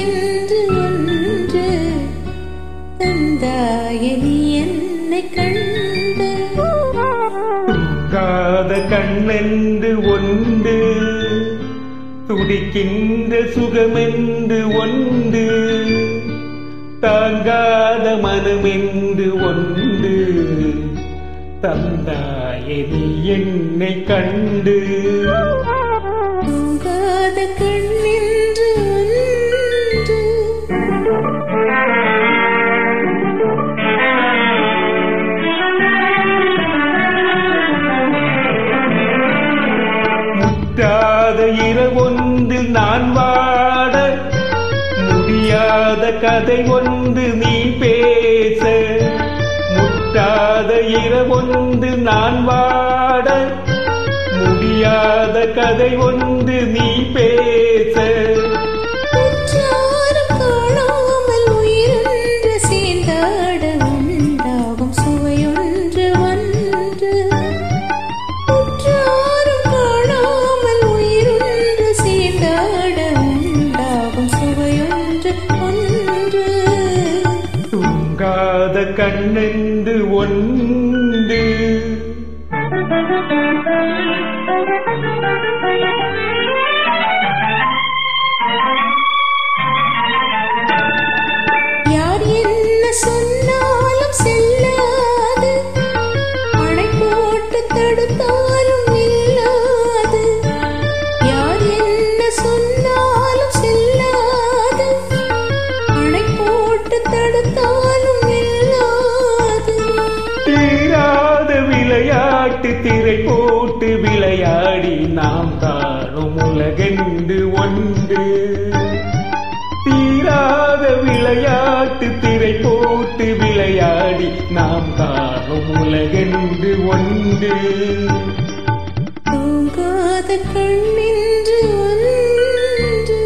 என்று ஒன்று தந்தாய நீ என்னை கண்டு தூங்காத கண்ணென்று ஒன்று துடிக்கின்ற சுகமென்று ஒன்று தாங்காத மனமென்று ஒன்று தந்தாயே நீ என்னை கண்டு தூங்காத கண்ணென்று ஒன்று முற்றாத இரவொன்றில் நான் வாட முடியாத கதை ஒன்று நீ பேச முற்றாத இரவொன்று நான் வாட முடியாத கதை ஒன்று நீ பேச உற்றாரும் காணாமல் உயிரொன்று சேர்ந்தாட உண்டாகும் சுவையொன்று ஒன்று உற்றாரும் காணாமல் உயிரொன்று சேர்ந்தாட உண்டாகும் சுவையொன்று ஒன்று தூங்காத கண்ணென்று ஒன்று யார் என்ன சொன்னாலும் செல்லாது அணை போட்டு தடுத்தாலும் நில்லாது யார் என்ன சொன்னாலும் செல்லாது அணை போட்டு தடுத்தாலும் நில்லாது தீராத விளையாட்டு திரை போட்டு விளையாடி நாம் காணும் உலகென்று ஒன்று தீராத விளையாட்டு திரை போட்டு விளையாடி நாம் காணும் உலகென்று ஒன்று தூங்காத கண்ணின்று ஒன்று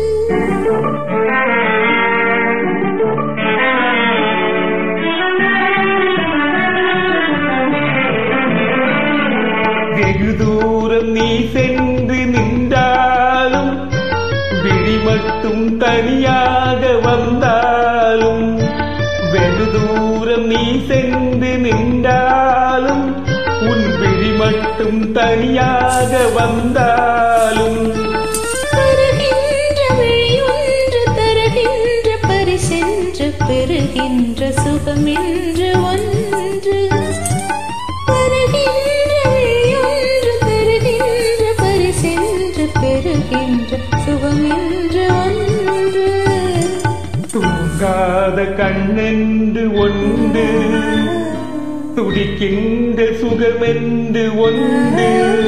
வெகு தூரம் நீ சென்று நின்றாலும் விழி மட்டும் தனியாக வந்தாலும் வெகு தூரம் நீ சென்று நின்றாலும் உன் விழி மட்டும் தனியாக வந்தாலும் தருகின்ற விழியொன்று தருகின்ற பரிசென்று பெறுகின்ற சுகமென்று ஒன்று தருகின்ற விழியொன்று தருகின்ற பரிசென்று பெறுகின்ற சுகமென்று ஒன்று தூங்காத கண்ணென்று ஒன்று துடிக்கின்ற சுகமென்று ஒன்று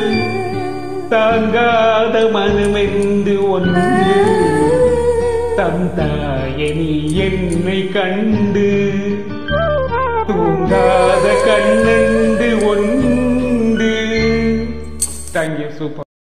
தாங்காத மனமென்று ஒன்று தந்தாய நீ என்னை கண்டு தூங்காத கண்ணென்று ஒன்று தேங்க்யூ சூப்பர்